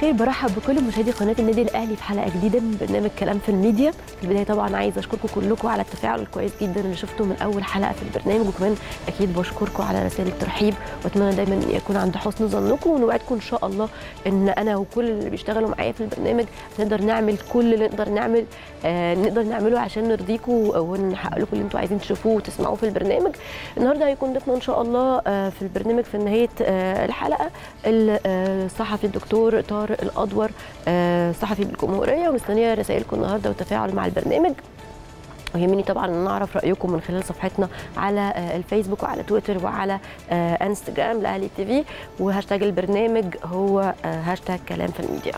الخير برحب بكل مشاهدي قناه النادي الاهلي في حلقه جديده من برنامج كلام في الميديا في البدايه طبعا عايزه اشكركم كلكم على التفاعل الكويس جدا اللي شفته من اول حلقه في البرنامج وكمان اكيد بشكركم على رسائل الترحيب واتمنى دايما ان يكون عند حسن ظنكم ونوعدكم ان شاء الله ان انا وكل اللي بيشتغلوا معايا في البرنامج نقدر نعمل كل اللي نقدر نعمل آه نقدر نعمله عشان نرضيكم ونحقق لكم اللي انتم عايزين تشوفوه وتسمعوه في البرنامج النهارده هيكون ضيفنا ان شاء الله آه في البرنامج في نهايه آه الحلقه الصحفي الدكتور طارق الادور صحفي بالجمهوريه ومستنيه رسائلكم النهارده والتفاعل مع البرنامج ويهمني طبعا ان نعرف رايكم من خلال صفحتنا على الفيسبوك وعلى تويتر وعلى انستجرام لاهلي تي في وهاشتاج البرنامج هو هاشتاج كلام في الميديا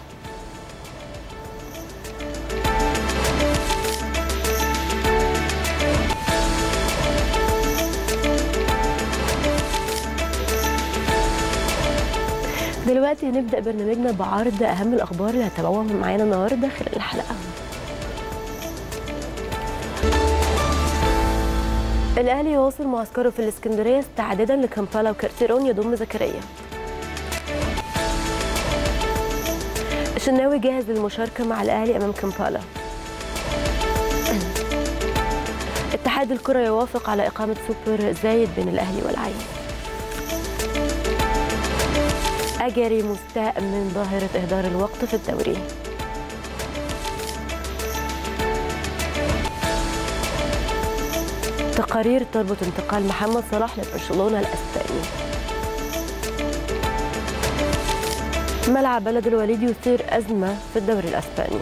دلوقتي هنبدا برنامجنا بعرض اهم الاخبار اللي هتتابعوها معانا النهارده خلال الحلقه الاهلي يواصل معسكره في الاسكندريه استعدادا لكامبالا وكارتيرون يضم زكريا الشناوي جاهز للمشاركه مع الاهلي امام كامبالا اتحاد الكره يوافق على اقامه سوبر زايد بين الاهلي والعين أجري مستاء من ظاهرة إهدار الوقت في الدوري تقارير تربط انتقال محمد صلاح لبرشلونة الأسباني ملعب بلد الوليد يثير أزمة في الدوري الأسباني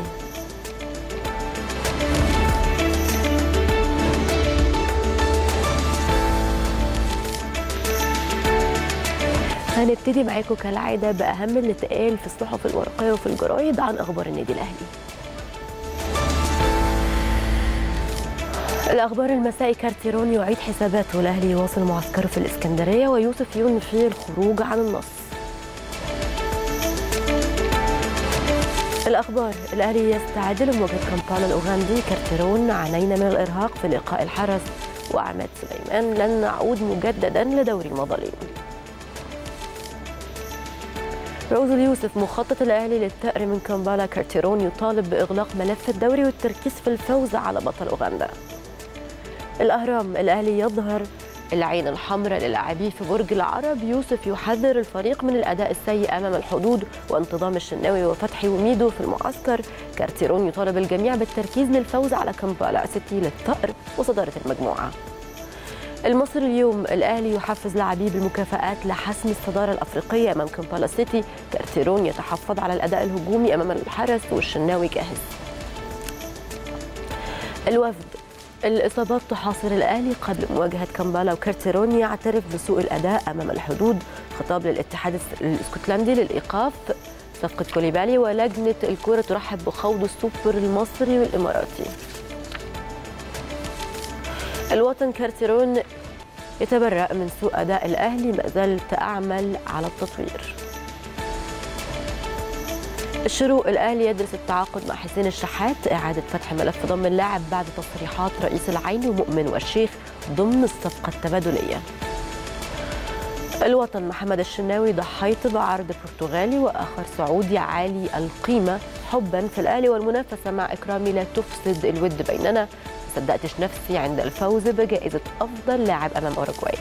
هنبتدي معاكم كالعاده باهم اللي اتقال في الصحف الورقيه وفي الجرايد عن اخبار النادي الاهلي. الاخبار المسائي كارتيرون يعيد حساباته الاهلي يواصل معسكره في الاسكندريه ويوسف ينفي الخروج عن النص. الاخبار الاهلي يستعد لمواجهه كامبالا الاوغندي كارتيرون عانينا من الارهاق في لقاء الحرس وعماد سليمان لن نعود مجددا لدوري المظالم. رؤوز اليوسف مخطط الاهلي للثأر من كامبالا كارتيرون يطالب باغلاق ملف الدوري والتركيز في الفوز على بطل اوغندا. الاهرام الاهلي يظهر العين الحمراء للاعبيه في برج العرب يوسف يحذر الفريق من الاداء السيء امام الحدود وانتظام الشناوي وفتحي وميدو في المعسكر كارتيرون يطالب الجميع بالتركيز للفوز على كامبالا سيتي للثأر وصداره المجموعه. المصري اليوم الاهلي يحفز لاعبيه بالمكافآت لحسم الصداره الافريقيه امام كامبالا سيتي كارتيرون يتحفظ على الاداء الهجومي امام الحرس والشناوي جاهز الوفد الاصابات تحاصر الاهلي قبل مواجهه كامبالا وكارتيرون يعترف بسوء الاداء امام الحدود خطاب للاتحاد الاسكتلندي للايقاف صفقه كوليبالي ولجنه الكره ترحب بخوض السوبر المصري والاماراتي الوطن كارتيرون يتبرأ من سوء أداء الأهلي ما زلت أعمل على التطوير الشروق الأهلي يدرس التعاقد مع حسين الشحات إعادة فتح ملف ضم اللاعب بعد تصريحات رئيس العين ومؤمن والشيخ ضمن الصفقة التبادلية الوطن محمد الشناوي ضحيت بعرض برتغالي وآخر سعودي عالي القيمة حبا في الأهلي والمنافسة مع إكرامي لا تفسد الود بيننا صدقتش نفسي عند الفوز بجائزة أفضل لاعب أمام أوروغواي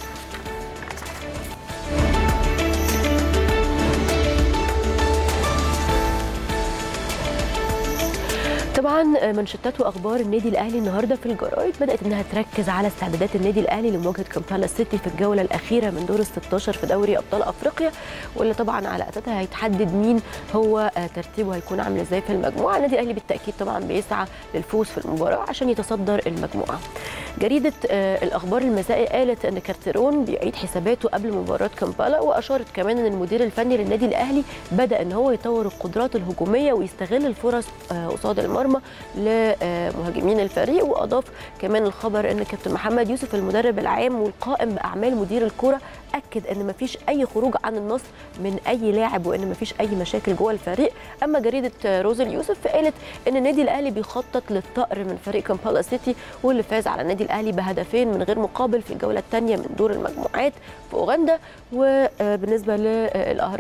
طبعا منشطات واخبار النادي الاهلي النهارده في الجرايد بدات انها تركز على استعدادات النادي الاهلي لمواجهه كامبالا سيتي في الجوله الاخيره من دور ال 16 في دوري ابطال افريقيا واللي طبعا على اساسها هيتحدد مين هو ترتيبه هيكون عامل ازاي في المجموعه النادي الاهلي بالتاكيد طبعا بيسعى للفوز في المباراه عشان يتصدر المجموعه جريده الاخبار المسائي قالت ان كارتيرون بيعيد حساباته قبل مباراه كامبالا واشارت كمان ان المدير الفني للنادي الاهلي بدا ان هو يطور القدرات الهجوميه ويستغل الفرص قصاد المرمى لمهاجمين الفريق واضاف كمان الخبر ان كابتن محمد يوسف المدرب العام والقائم باعمال مدير الكره اكد ان مفيش اي خروج عن النص من اي لاعب وان مفيش اي مشاكل جوه الفريق اما جريده روز اليوسف فقالت ان النادي الاهلي بيخطط للطائر من فريق كامبالا سيتي واللي فاز على النادي الاهلي بهدفين من غير مقابل في الجوله الثانيه من دور المجموعات في اوغندا وبالنسبه للاهرام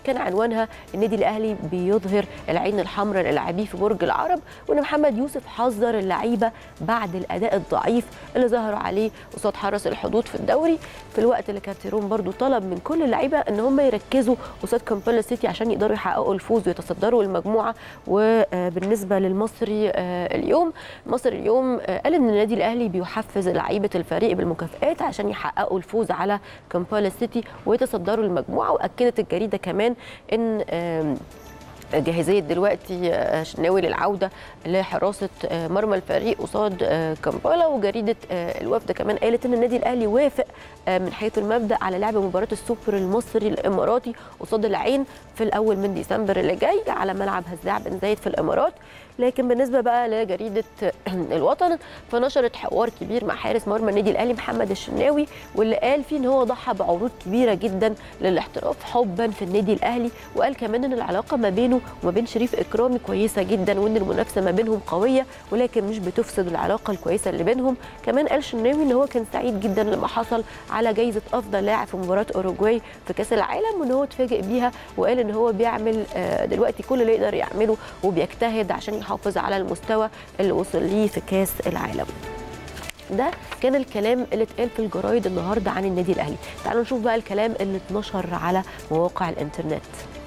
كان عنوانها النادي الاهلي بيظهر العين الحمراء للاعبيه في برج العرب وان محمد يوسف حذر اللعيبه بعد الاداء الضعيف اللي ظهروا عليه قصاد حرس الحدود في الدوري في الوقت اللي كارتيرون برضو طلب من كل اللعيبه ان هم يركزوا قصاد كامبالا سيتي عشان يقدروا يحققوا الفوز ويتصدروا المجموعه وبالنسبه للمصري اليوم مصر اليوم قال ان النادي الاهلي بيحفز لعيبه الفريق بالمكافئات عشان يحققوا الفوز على كامبالا سيتي ويتصدروا المجموعه واكدت الجريده كمان ان جاهزيه دلوقتي شناوي للعوده لحراسه مرمى الفريق قصاد كامبالا وجريده الوفد كمان قالت ان النادي الاهلي وافق من حيث المبدا على لعب مباراه السوبر المصري الاماراتي قصاد العين في الاول من ديسمبر اللي جاي على ملعب هزاع بن زايد في الامارات لكن بالنسبه بقى لجريده الوطن فنشرت حوار كبير مع حارس مرمى النادي الاهلي محمد الشناوي واللي قال فيه ان هو ضحى بعروض كبيره جدا للاحتراف حبا في النادي الاهلي وقال كمان ان العلاقه ما بينه وما بين شريف اكرامي كويسه جدا وان المنافسه ما بينهم قويه ولكن مش بتفسد العلاقه الكويسه اللي بينهم كمان قال شناوي ان هو كان سعيد جدا لما حصل على جائزه افضل لاعب في مباراه اوروجواي في كاس العالم وان هو اتفاجئ بيها وقال ان هو بيعمل دلوقتي كل اللي يقدر يعمله وبيجتهد عشان يحافظ على المستوى اللي وصل ليه في كاس العالم ده كان الكلام اللي اتقال في الجرايد النهارده عن النادي الاهلي تعالوا نشوف بقى الكلام اللي اتنشر على مواقع الانترنت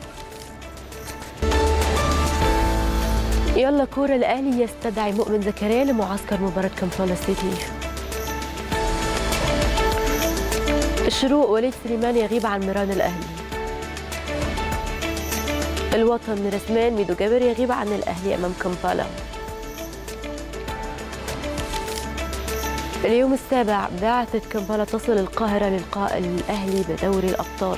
يلا كورة الأهلي يستدعي مؤمن زكريا لمعسكر مباراة كامبالا سيتي الشروق وليد سليمان يغيب عن ميران الأهلي الوطن رسمان ميدو جابر يغيب عن الأهلي أمام كامبالا اليوم السابع بعثة كامبالا تصل القاهرة للقاء الأهلي بدوري الأبطال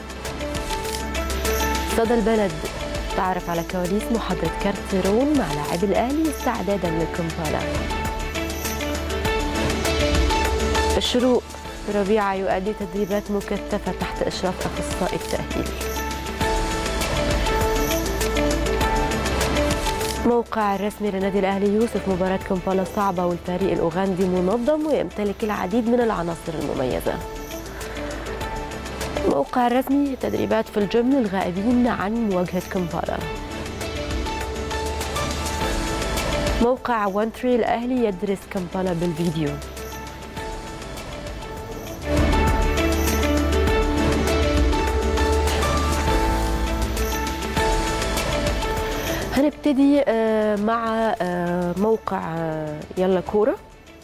صدى البلد تعرف على كواليس محاضرة كارتيرون مع لاعبي الأهلي استعدادا لكامبالا الشروق ربيعة يؤدي تدريبات مكثفة تحت إشراف أخصائي التأهيل موقع الرسمي للنادي الاهلي يوصف مباراه كامبالا صعبه والفريق الاوغندي منظم ويمتلك العديد من العناصر المميزه موقع الرسمي تدريبات في الجيم للغائبين عن مواجهه كامبالا موقع وانتري الاهلي يدرس كامبالا بالفيديو هنبتدي مع موقع يلا كوره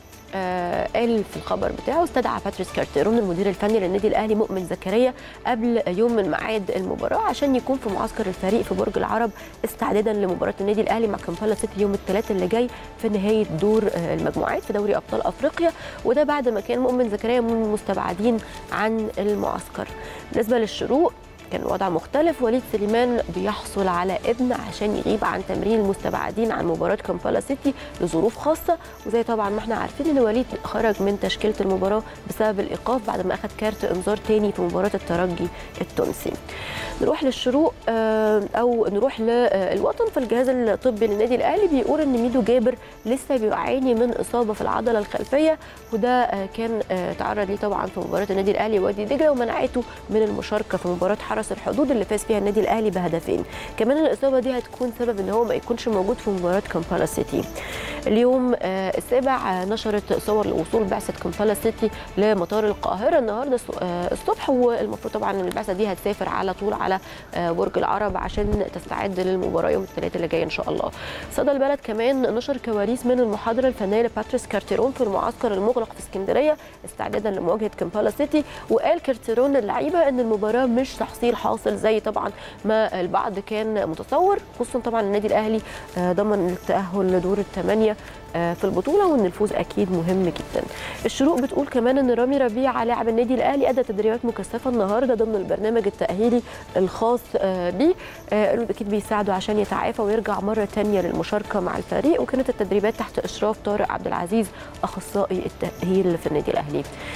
قال في الخبر بتاعه استدعى باتريس كارتيرون المدير الفني للنادي الاهلي مؤمن زكريا قبل يوم من ميعاد المباراه عشان يكون في معسكر الفريق في برج العرب استعدادا لمباراه النادي الاهلي مع كامبالا سيتي يوم الثلاثاء اللي جاي في نهايه دور المجموعات في دوري ابطال افريقيا وده بعد ما كان مؤمن زكريا من المستبعدين عن المعسكر بالنسبه للشروق كان الوضع مختلف وليد سليمان بيحصل على ابن عشان يغيب عن تمرين المستبعدين عن مباراه كامبالا سيتي لظروف خاصه وزي طبعا ما احنا عارفين ان وليد خرج من تشكيله المباراه بسبب الايقاف بعد ما اخذ كارت انذار تاني في مباراه الترجي التونسي نروح للشروق او نروح للوطن فالجهاز الطبي للنادي الاهلي بيقول ان ميدو جابر لسه بيعاني من اصابه في العضله الخلفيه وده كان تعرض ليه طبعا في مباراه النادي الاهلي وادي دجله ومنعته من المشاركه في مباراه حرس الحدود اللي فاز فيها النادي الاهلي بهدفين كمان الاصابه دي هتكون سبب ان هو ما يكونش موجود في مباراه كامبالا سيتي اليوم السابع نشرت صور لوصول بعثه كامبالا سيتي لمطار القاهره النهارده الصبح والمفروض طبعا ان البعثه دي هتسافر على طول على برج العرب عشان تستعد للمباراه يوم الثلاثاء اللي جاي ان شاء الله صدى البلد كمان نشر كواليس من المحاضره الفنيه لباتريس كارتيرون في المعسكر المغلق في اسكندريه استعدادا لمواجهه كامبالا سيتي وقال كارتيرون للعيبه ان المباراه مش تحصيل حاصل زي طبعا ما البعض كان متصور خصوصا طبعا النادي الاهلي ضمن التاهل لدور الثمانيه في البطوله وان الفوز اكيد مهم جدا. الشروق بتقول كمان ان رامي ربيعه لاعب النادي الاهلي ادى تدريبات مكثفه النهارده ضمن البرنامج التاهيلي الخاص بيه اكيد بيساعده عشان يتعافى ويرجع مره ثانيه للمشاركه مع الفريق وكانت التدريبات تحت اشراف طارق عبد العزيز اخصائي التاهيل في النادي الاهلي.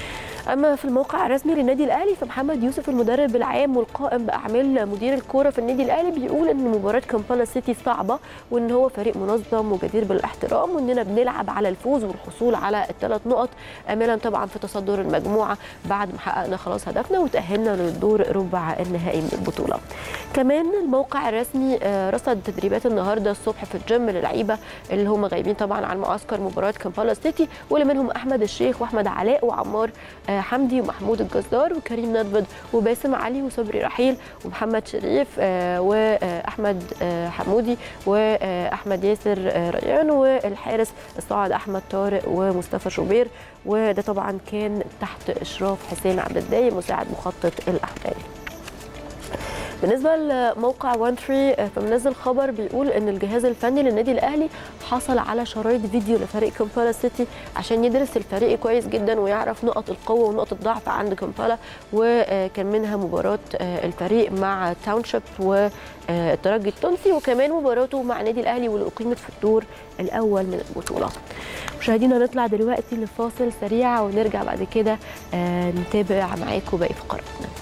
اما في الموقع الرسمي للنادي الاهلي فمحمد يوسف المدرب العام والقائم باعمال مدير الكوره في النادي الاهلي بيقول ان مباراه كامبالا سيتي صعبه وان هو فريق منظم وجدير بالاحترام واننا بنلعب على الفوز والحصول على الثلاث نقط املا طبعا في تصدر المجموعه بعد ما حققنا خلاص هدفنا وتاهلنا للدور ربع النهائي من البطوله. كمان الموقع الرسمي رصد تدريبات النهارده الصبح في الجيم للعيبه اللي هم غايبين طبعا عن معسكر مباراه كامبالا سيتي واللي منهم احمد الشيخ واحمد علاء وعمار حمدي ومحمود الجزار وكريم ندفد وباسم علي وصبري رحيل ومحمد شريف واحمد حمودي واحمد ياسر ريان والحارس الصاعد احمد طارق ومصطفى شوبير وده طبعا كان تحت اشراف حسين عبد الدايم مساعد مخطط الاحمال بالنسبه لموقع 1 3 فمنزل خبر بيقول ان الجهاز الفني للنادي الاهلي حصل على شرايط فيديو لفريق كامبالا سيتي عشان يدرس الفريق كويس جدا ويعرف نقط القوه ونقط الضعف عند كامبالا وكان منها مباراه الفريق مع تاونشيب والترجي التونسي وكمان مباراته مع النادي الاهلي واللي اقيمت في الدور الاول من البطوله مشاهدينا هنطلع دلوقتي لفاصل سريع ونرجع بعد كده نتابع معاكم باقي فقراتنا